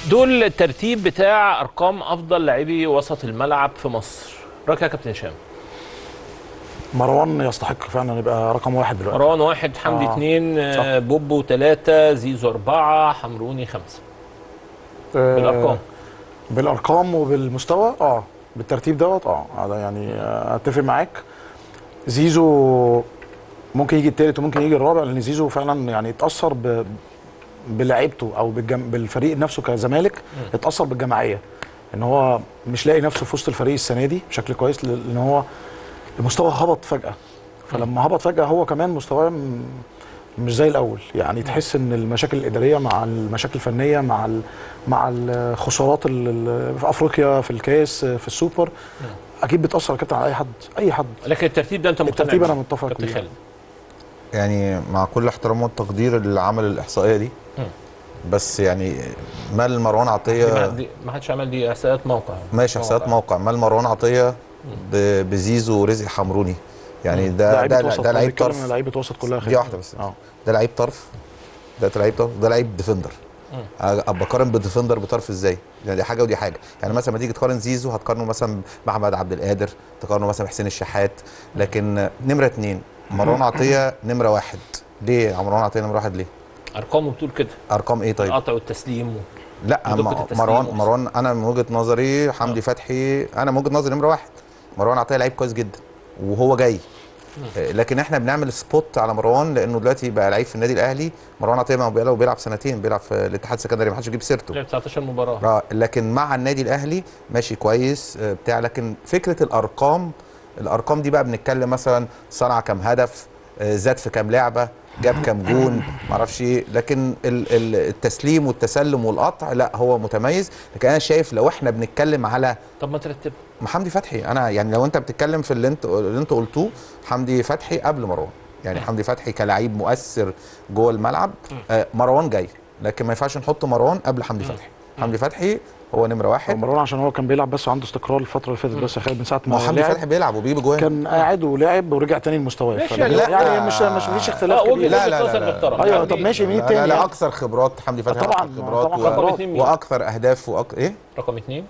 دول الترتيب بتاع ارقام افضل لاعبي وسط الملعب في مصر رايك يا كابتن هشام مروان يستحق فعلا يبقى رقم واحد دلوقتي مروان واحد حمدي آه. اثنين آه، بوبو ثلاثة زيزو أربعة حمروني خمسة آه، بالأرقام بالارقام وبالمستوى اه بالترتيب دوت اه هذا يعني آه، اتفق معاك زيزو ممكن يجي التالت وممكن يجي الرابع لان زيزو فعلا يعني اتاثر ب بلعيبته او بالجم... بالفريق نفسه كزمالك اتاثر بالجماعيه ان هو مش لاقي نفسه في وسط الفريق السنه دي بشكل كويس لان هو المستوى هبط فجاه فلما هبط فجاه هو كمان مستواه م- مش زي الاول يعني تحس ان المشاكل الاداريه مع المشاكل الفنيه مع ال... مع الخسارات ال- ال- في افريقيا في الكاس في السوبر اكيد بتاثر يا كابتن على اي حد اي حد لكن الترتيب ده أنت مقتنع الترتيب بيه؟ أنا متفق كابتن بيه. خالد يعني مع كل احترام والتقدير اللي عمل الاحصائيه دي مم. بس يعني مال مروان دي ما- عطيه دي- ما حدش عمل دي إحصائيات موقع ماشي احصائيات موقع مال مروان عطيه ب- بزيزو ورزق حمروني يعني ده لعيبة ده وسط، ده أنا لعيب بتكلم طرف عن لعيبه وسط كلها دي خير. واحده بس اه ده لعيب طرف ده لعيب طرف ده لعيب ديفندر ابقى اقارن بديفندر بطرف ازاي؟ يعني دي حاجه ودي حاجه، يعني مثلا لما تيجي تقارن زيزو هتقارنه مثلا باحمد عبد القادر، تقارنه مثلا بحسين الشحات، لكن نمره اثنين مروان عطيه نمره واحد، ليه مروان عطيه نمره واحد ليه؟ أرقامه بتقول كده ارقام ايه طيب؟ القطع والتسليم و... لا ودقة م- التسليم مروان أقصد. مروان انا من وجهه نظري حمدي فتحي انا من وجهه نظري نمره واحد مروان عطيه لعيب كويس جدا وهو جاي آه، لكن احنا بنعمل سبوت على مروان لانه دلوقتي بقى لعيب في النادي الاهلي مروان عطيه ما هو بيلعب بيلعب سنتين بيلعب في الاتحاد السكندري ما حدش يجيب سيرته لعب 19 مباراة اه لكن مع النادي الاهلي ماشي كويس آه، بتاع لكن فكره الارقام الارقام دي بقى بنتكلم مثلا صنع كام هدف آه، زاد في كام لعبه جاب كام جون معرفش ايه لكن ال- ال- التسليم والتسلم والقطع لا هو متميز لكن انا شايف لو احنا بنتكلم على طب ما ترتبها حمدي فتحي انا يعني لو انت بتتكلم في اللي انت اللي انت قلتوه حمدي فتحي قبل مروان يعني حمدي فتحي كلاعب مؤثر جوه الملعب آه مروان جاي لكن ما ينفعش نحط مروان قبل حمدي فتحي حمدي فتحي هو نمره واحد مروان عشان هو كان بيلعب بس وعنده استقرار الفتره اللي فاتت بس يا خالد من ساعه ما ما هو حمدي لعب فتحي بيلعب وبيجيب جوان كان قاعد ولعب ورجع تاني لمستواه ماشي، فلا- لا، يعني لا. مش مش مفيش اختلاف اه وجهة كبير لا، لا، وجهة نظر لا، لا. محترم ايوه يعني طب ماشي مين لا, لا, تاني لا يعني؟ اكثر خبرات حمدي فتحي طبعاً، أكثر خبرات طبعاً و- رقم خبرات. اثنين مين؟ واكثر اهداف وأك... ايه رقم اثنين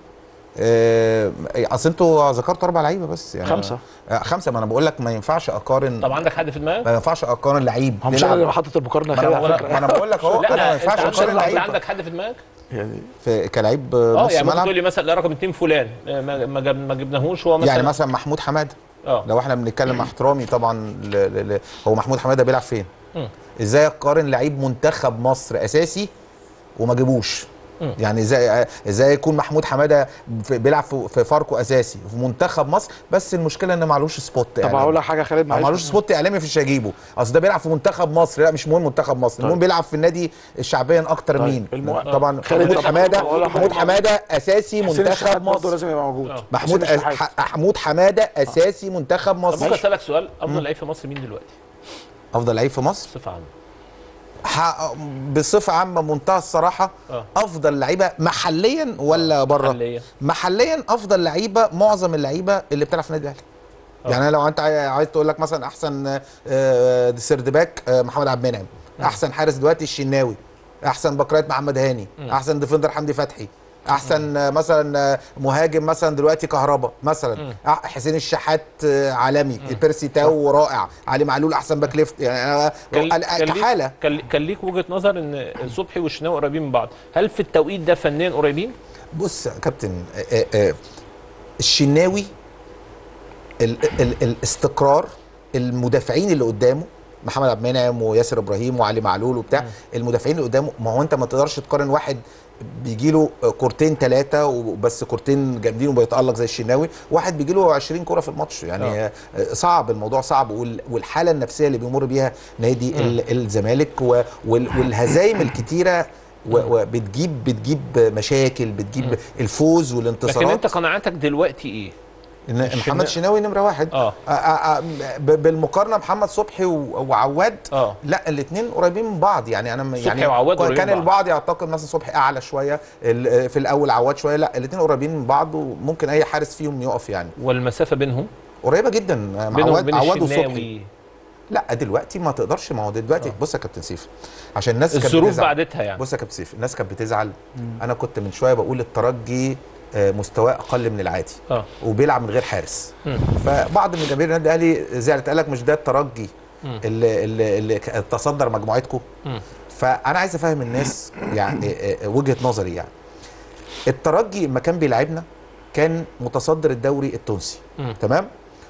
آه، اصل انتوا ذكرتوا اربع لعيبه بس يعني خمسة. آه، خمسه ما انا بقول لك ما ينفعش اقارن طب عندك حد في دماغك؟ ما ينفعش اقارن لعيب هو مش بيلعب- انا اللي حاطط المقارنه ما خالد انا على ما فكره انا بقول لك اهو انا ما لا ينفعش انت اقارن عندك, لعيب عندك حد في دماغك؟ يعني في كلاعب اه نص يعني ممكن ملعب تقول لي مثلا لا رقم اثنين فلان آه، ما ما جاب- ما جبناهوش هو مثلا يعني مثلا محمود حماده اه لو احنا بنتكلم مع احترامي طبعا ل... ل... ل... هو محمود حماده بيلعب فين؟ مم. ازاي اقارن لعيب منتخب مصر اساسي وما جيبوش؟ مم. يعني ازاي ازاي يكون محمود حماده في- بيلعب في في فاركو اساسي في منتخب مصر بس المشكله ان معلوش سبوت طب إعلامي. هقول لك حاجه يا خالد هو معلش معلوش سبوت اعلامي في هجيبه اصل ده بيلعب في منتخب مصر لا مش مهم منتخب مصر المهم بيلعب في النادي الشعبيا اكتر طيب، مين المو- طبعا خالد، محمود طب- حماده طب أقول لك محمود حاجة. حماده اساسي حسين الشحات منتخب برضه مصر لازم يبقى موجود آه. محمود حسين الشحات. ح- محمود حماده اساسي منتخب طب مصر ممكن اسالك سؤال افضل لعيب في مصر مين دلوقتي؟ افضل لعيب في مصر بصفه عامه ح- بصفه عامه بمنتهى الصراحه آه. افضل لعيبه محليا ولا بره محليا. محليا افضل لعيبه معظم اللعيبه اللي بتلعب في النادي الاهلي يعني أنا لو انت عاي- عايز تقول لك مثلا احسن آه، سيرد باك آه، محمد عبد المنعم احسن حارس دلوقتي الشناوي احسن باكرايت محمد هاني احسن ديفندر حمدي فتحي احسن آه، مثلا آه، مهاجم مثلا دلوقتي كهربا مثلا آه، حسين الشحات آه، عالمي بيرسي تاو رائع علي معلول احسن باك ليفت يعني انا كان- أنا كان ليك- كحاله كان كان ليك وجهه نظر ان صبحي والشناوي قريبين من بعض هل في التوقيت ده فنيا قريبين؟ بص يا كابتن آه، آه، آه، الشناوي ال ال الاستقرار المدافعين اللي قدامه محمد عبد المنعم وياسر ابراهيم وعلي معلول وبتاع المدافعين اللي قدامه ما هو انت ما تقدرش تقارن واحد بيجي له كورتين ثلاثه وبس كورتين جامدين وبيتالق زي الشناوي واحد بيجي له 20 كوره في الماتش يعني آه. آه، صعب الموضوع صعب وال- والحاله النفسيه اللي بيمر بيها نادي ال- الزمالك و- وال- والهزايم الكتيره و- وبتجيب بتجيب مشاكل بتجيب الفوز والانتصارات لكن انت قناعتك دلوقتي ايه؟ إن الشنا- محمد شناوي نمره واحد اه آه، آه، آه، ب- بالمقارنه محمد صبحي و- وعواد اه لا الاثنين قريبين من بعض يعني انا م- صبحي يعني وعواد قريبين كان من بعض. البعض يعتقد مثلا صبحي اعلى شويه ال- في الاول عواد شويه لا الاثنين قريبين من بعض وممكن اي حارس فيهم يقف يعني والمسافه بينهم قريبه جدا آه، بينهم عواد وبين عواد وصبحي الشناوي لا دلوقتي ما تقدرش ما هو دلوقتي بص يا كابتن سيف عشان الناس كانت الظروف بتزعل. بعدتها يعني بص يا كابتن سيف الناس كانت بتزعل انا كنت من شويه بقول الترجي آه، مستواه اقل من العادي اه وبيلعب من غير حارس مم. فبعض من جماهير النادي الاهلي زعلت قال لك مش ده الترجي مم. اللي اللي, اللي ك- تصدر مجموعتكم مم. فانا عايز افهم الناس يعني آه، آه، وجهه نظري يعني الترجي لما كان بيلعبنا كان متصدر الدوري التونسي مم. تمام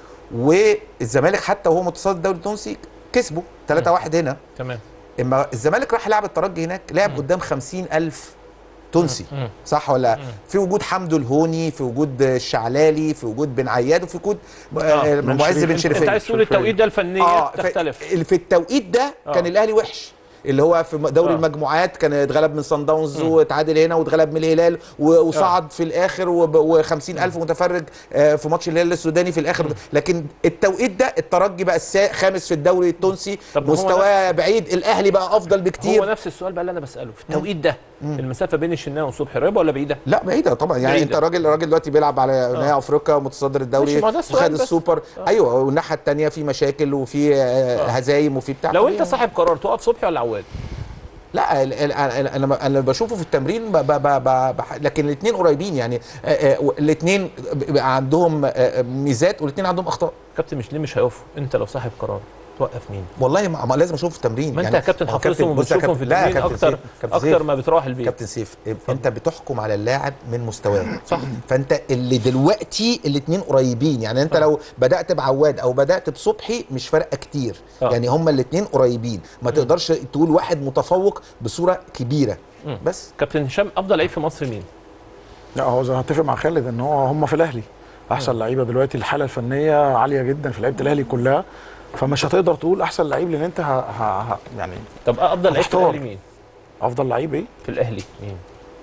والزمالك حتى وهو متصدر الدوري التونسي كسبه 3 1 هنا تمام اما الزمالك راح يلعب الترجي هناك لعب قدام 50000 تونسي مم. صح ولا في وجود حمدو الهوني في وجود الشعلالي في وجود بن عياد وفي وجود آه، بن معز شريف. بن انت شريفيه انت عايز تقول التوقيت ده الفنيه اه ف- تختلف في التوقيت ده كان آه. الاهلي وحش اللي هو في دوري آه. المجموعات كان اتغلب من صن داونز واتعادل هنا واتغلب من الهلال و- وصعد في الاخر و50 الف متفرج آه، في ماتش الهلال السوداني في الاخر لكن التوقيت ده الترجي بقى السا- خامس في الدوري التونسي طب هو مستواه بعيد الاهلي بقى افضل هو بكتير نفس السؤال بقى اللي انا بساله في التوقيت ده المسافه بين الشناوي وصبحي قريبه ولا بعيده؟ لا بعيده طبعا يعني بعيدة. انت راجل راجل دلوقتي بيلعب على نهائي افريقيا ومتصدر الدوري ماشي، ما ده السؤال وخد بس. السوبر ايوه والناحيه الثانيه في مشاكل وفي آه، هزايم وفي بتاع لو انت طبيعي. صاحب قرار تقف صبحي ولا عواد؟ لا ال- ال- انا انا انا بشوفه في التمرين ب ب ب ب بح- لكن الاثنين قريبين يعني الاثنين بيبقى عندهم آه، آه، ميزات والاثنين عندهم اخطاء كابتن مش ليه مش هيقفوا؟ انت لو صاحب قرار توقف مين؟ والله ما ما لازم اشوفه في التمرين ما انت يا كابتن ما هو حافظهم بص يا وبتشوفهم في كابتن- لا يا التمرين كابتن اكتر سيف، كابتن اكتر سيف، ما بتروح البيت كابتن سيف انت بتحكم على اللاعب من مستواه صح فانت اللي دلوقتي الاثنين قريبين يعني انت لو بدات بعواد او بدات بصبحي مش فارقه كتير آه. يعني هما الاثنين قريبين ما تقدرش تقول واحد متفوق بصوره كبيره مم. بس كابتن هشام افضل لعيب في مصر مين؟ لا هو زي هتفق مع خالد ان هو هم في الاهلي احسن لعيبه دلوقتي الحاله الفنيه عاليه جدا في لعيبه الاهلي كلها فمش هتقدر تقول احسن لعيب لان انت ه... ه... ه... يعني طب افضل لعيب في هختار. الاهلي مين؟ افضل لعيب ايه؟ في الاهلي مين؟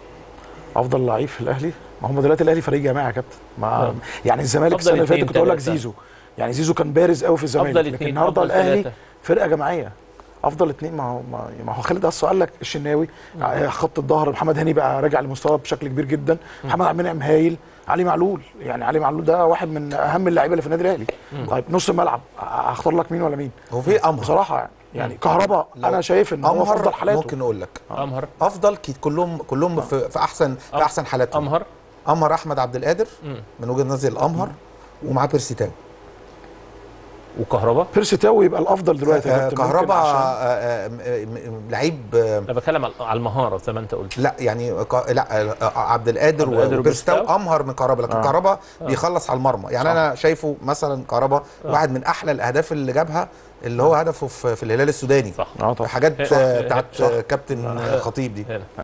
افضل لعيب في الاهلي ما هم دلوقتي الاهلي فريق جماعي يا كابتن ما آه. يعني الزمالك أفضل السنه اللي فاتت اتنين كنت اقول لك تلاتة. زيزو يعني زيزو كان بارز قوي في الزمالك أفضل لكن اتنين، النهارده أفضل الاهلي تلاتة. فرقه جماعيه افضل اتنين ما هو ما, ما هو خالد اصلا قال لك الشناوي خط الظهر محمد هاني بقى راجع لمستواه بشكل كبير جدا محمد عبد المنعم هايل علي معلول يعني علي معلول ده واحد من اهم اللعيبه اللي في النادي الاهلي طيب نص الملعب هختار لك مين ولا مين هو في امر بصراحه يعني يعني كهربا لو انا شايف ان هو في امهر افضل حالاته ممكن اقول لك امهر افضل كي- كلهم كلهم في, في احسن في أم- احسن حالاتهم امهر امهر احمد عبد القادر مم. من وجهه نظري الامهر ومعاه بيرسي تاو وكهربا بيرسي تاو يبقى الافضل دلوقتي يا آه، كابتن ممكن كهربا عشان- آه، آه، م- م- لعيب آه، انا بتكلم على- على المهاره زي ما انت قلت لا يعني ك- لا آه، عبد القادر عبد القادر وبيرسي تاو وبيرستاو؟ امهر من كهربا لكن آه. كهربا بيخلص على المرمى يعني صح. انا شايفه مثلا كهربا واحد من احلى الاهداف اللي جابها اللي هو هدفه في في الهلال السوداني صح اه طبعا حاجات صح. آه، بتاعت صح. آه، كابتن آه، خطيب دي هنا